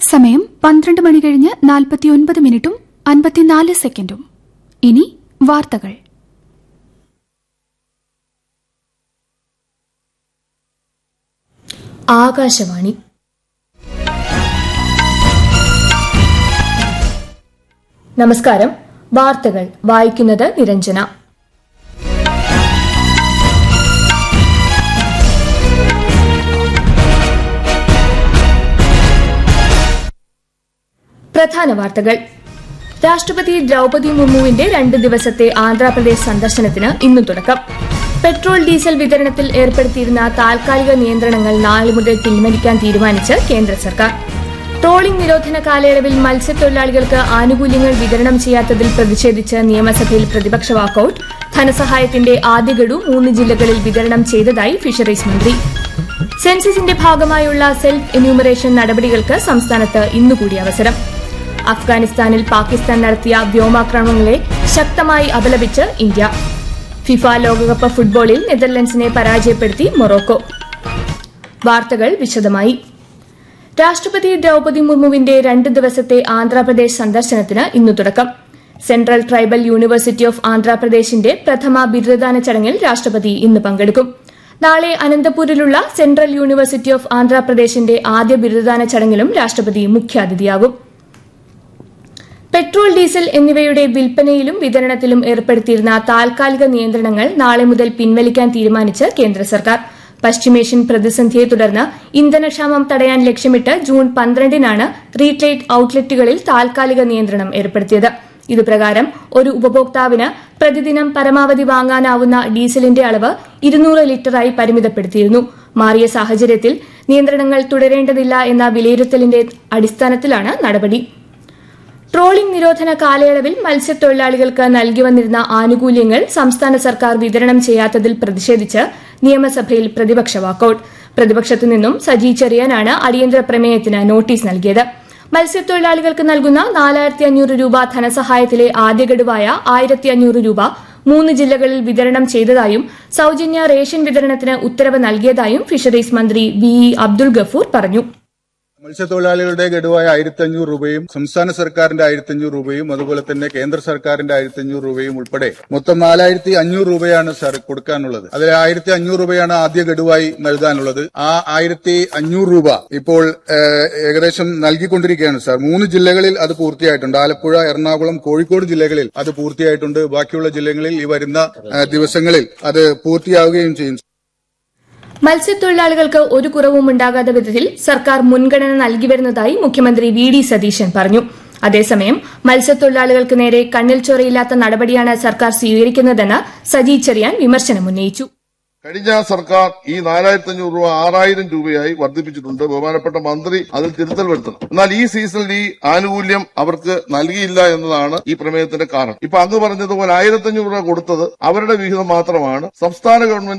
സമയം പന്ത്രണ്ട് മണി കഴിഞ്ഞ് നാൽപ്പത്തിയൊൻപത് മിനിറ്റും അൻപത്തിനാല് സെക്കൻഡും ഇനി വാർത്തകൾ ആകാശവാണി നമസ്കാരം വാർത്തകൾ വായിക്കുന്നത് നിരഞ്ജന പ്രധാന വാർത്തകൾ രാഷ്ട്രപതി ദ്രൌപതി മുർമുവിന്റെ രണ്ട് ദിവസത്തെ ആന്ധ്രാപ്രദേശ് സന്ദർശനത്തിന് ഇന്ന് തുടക്കം പെട്രോൾ ഡീസൽ വിതരണത്തിൽ ഏർപ്പെടുത്തിയിരുന്ന താൽക്കാലിക നിയന്ത്രണങ്ങൾ നാളെ മുതൽ പിൻവലിക്കാൻ തീരുമാനിച്ച് കേന്ദ്ര സർക്കാർ ട്രോളിംഗ് നിരോധന കാലയളവിൽ മത്സ്യത്തൊഴിലാളികൾക്ക് ആനുകൂല്യങ്ങൾ വിതരണം ചെയ്യാത്തതിൽ പ്രതിഷേധിച്ച് നിയമസഭയിൽ പ്രതിപക്ഷ വാക്കൌട്ട് ധനസഹായത്തിന്റെ ആദ്യ ഗഡു മൂന്ന് ജില്ലകളിൽ വിതരണം ചെയ്തതായി ഫിഷറീസ് മന്ത്രി സെൻസസിന്റെ ഭാഗമായുള്ള സെൽഫ് എന്യൂമറേഷൻ നടപടികൾക്ക് സംസ്ഥാനത്ത് ഇന്നുകൂടി അവസരം അഫ്ഗാനിസ്ഥാനിൽ പാകിസ്ഥാൻ നടത്തിയ വ്യോമാക്രമണങ്ങളെ ശക്തമായി അപലപിച്ച് ഇന്ത്യ ഫിഫ ലോകകപ്പ് ഫുട്ബോളിൽ നെതർലൻഡ്സിനെ പരാജയപ്പെടുത്തി മൊറോക്കോ വാർത്തകൾ വിശദമായി രാഷ്ട്രപതി ദ്രൌപതി മുർമുവിന്റെ രണ്ട് ദിവസത്തെ ആന്ധ്രാപ്രദേശ് സന്ദർശനത്തിന് ഇന്ന് തുടക്കം സെൻട്രൽ ട്രൈബൽ യൂണിവേഴ്സിറ്റി ഓഫ് ആന്ധ്രാപ്രദേശിന്റെ പ്രഥമ ബിരുദദാന ചടങ്ങിൽ രാഷ്ട്രപതി ഇന്ന് പങ്കെടുക്കും നാളെ അനന്തപൂരിലുള്ള സെൻട്രൽ യൂണിവേഴ്സിറ്റി ഓഫ് ആന്ധ്രാപ്രദേശിന്റെ ആദ്യ ബിരുദദാന ചടങ്ങിലും രാഷ്ട്രപതി മുഖ്യാതിഥിയാകും പെട്രോൾ ഡീസൽ എന്നിവയുടെ വിൽപ്പനയിലും വിതരണത്തിലും ഏർപ്പെടുത്തിയിരുന്ന താൽക്കാലിക നിയന്ത്രണങ്ങൾ നാളെ മുതൽ പിൻവലിക്കാൻ തീരുമാനിച്ച് കേന്ദ്ര സർക്കാർ പശ്ചിമേഷ്യൻ പ്രതിസന്ധിയെ തുടർന്ന് ഇന്ധനക്ഷാമം തടയാൻ ലക്ഷ്യമിട്ട് ജൂൺ പന്ത്രണ്ടിനാണ് റീറ്റെയിൽ ഔട്ട്ലെറ്റുകളിൽ താൽക്കാലിക നിയന്ത്രണം ഏർപ്പെടുത്തിയത് ഇതുപ്രകാരം ഒരു ഉപഭോക്താവിന് പ്രതിദിനം പരമാവധി വാങ്ങാനാവുന്ന ഡീസലിന്റെ അളവ് ഇരുന്നൂറ് ലിറ്ററായി പരിമിതപ്പെടുത്തിയിരുന്നു മാറിയ സാഹചര്യത്തിൽ നിയന്ത്രണങ്ങൾ തുടരേണ്ടതില്ല എന്ന വിലയിരുത്തലിന്റെ അടിസ്ഥാനത്തിലാണ് നടപടി ട്രോളിംഗ് നിരോധന കാലയളവിൽ മത്സ്യത്തൊഴിലാളികൾക്ക് നൽകി വന്നിരുന്ന ആനുകൂല്യങ്ങൾ സംസ്ഥാന സർക്കാർ വിതരണം ചെയ്യാത്തതിൽ പ്രതിഷേധിച്ച് നിയമസഭയിൽ പ്രതിപക്ഷ വാക്കൌട്ട് പ്രതിപക്ഷത്തു നിന്നും സജി ചെറിയാനാണ് അടിയന്തര പ്രമേയത്തിന് നോട്ടീസ് നൽകിയത് മത്സ്യത്തൊഴിലാളികൾക്ക് നൽകുന്ന നാലായിരത്തി അഞ്ഞൂറ് രൂപ ധനസഹായത്തിലെ ആദ്യ ഗഡുവായ ആയിരത്തി അഞ്ഞൂറ് രൂപ മൂന്ന് ജില്ലകളിൽ വിതരണം ചെയ്തതായും സൌജന്യ റേഷൻ വിതരണത്തിന് ഉത്തരവ് നൽകിയതായും ഫിഷറീസ് മന്ത്രി വി ഇ അബ്ദുൾ ഗഫൂർ പറഞ്ഞു മത്സ്യത്തൊഴിലാളികളുടെ ഗഡുവായ ആയിരത്തി അഞ്ഞൂറ് രൂപയും സംസ്ഥാന സർക്കാരിന്റെ ആയിരത്തി അഞ്ഞൂറ് രൂപയും അതുപോലെ തന്നെ കേന്ദ്ര സർക്കാരിന്റെ ആയിരത്തി അഞ്ഞൂറ് രൂപയും ഉൾപ്പെടെ മൊത്തം നാലായിരത്തി അഞ്ഞൂറ് രൂപയാണ് സർ കൊടുക്കാനുള്ളത് അതിൽ ആയിരത്തി അഞ്ഞൂറ് രൂപയാണ് ആദ്യ ഗഡുവായി നൽകാനുള്ളത് ആ ആയിരത്തി അഞ്ഞൂറ് രൂപ ഇപ്പോൾ ഏഹ്, ഏകദേശം നൽകിക്കൊണ്ടിരിക്കുകയാണ് സാർ മൂന്ന് ജില്ലകളിൽ അത് പൂർത്തിയായിട്ടുണ്ട് ആലപ്പുഴ എറണാകുളം കോഴിക്കോട് ജില്ലകളിൽ അത് പൂർത്തിയായിട്ടുണ്ട് ബാക്കിയുള്ള ജില്ലകളിൽ ഈ വരുന്ന ഏഹ്, ദിവസങ്ങളിൽ അത് പൂർത്തിയാവുകയും ചെയ്യും മത്സ്യത്തൊഴിലാളികൾക്ക് ഒരു കുറവും ഉണ്ടാകാത്ത വിധത്തിൽ സർക്കാർ മുൻഗണന നൽകി വരുന്നതായി മുഖ്യമന്ത്രി വി ഡി സതീശൻ പറഞ്ഞു അതേസമയം മത്സ്യത്തൊഴിലാളികൾക്ക് നേരെ കണ്ണിൽ ചൊറയില്ലാത്ത നടപടിയാണ് സർക്കാർ സ്വീകരിക്കുന്നതെന്ന് സജി ചെറിയാൻ വിമർശനമുന്നയിച്ചു കഴിഞ്ഞ സർക്കാർ ഈ നാലായിരത്തി അഞ്ഞൂറ് രൂപ ആറായിരം രൂപയായി വർദ്ധിപ്പിച്ചിട്ടുണ്ട് ബഹുമാനപ്പെട്ട മന്ത്രി അതിൽ തിരുത്തൽ വരുത്തണം എന്നാൽ ഈ സീസണിൽ ഈ ആനുകൂല്യം അവർക്ക് നൽകിയില്ല എന്നതാണ് ഈ പ്രമേയത്തിന്റെ കാരണം ഇപ്പൊ അങ്ങ് പറഞ്ഞതുപോലെ ആയിരത്തി അഞ്ഞൂറ് രൂപ കൊടുത്തത് അവരുടെ വിഹിതം മാത്രമാണ് സംസ്ഥാന ഗവൺമെന്റ്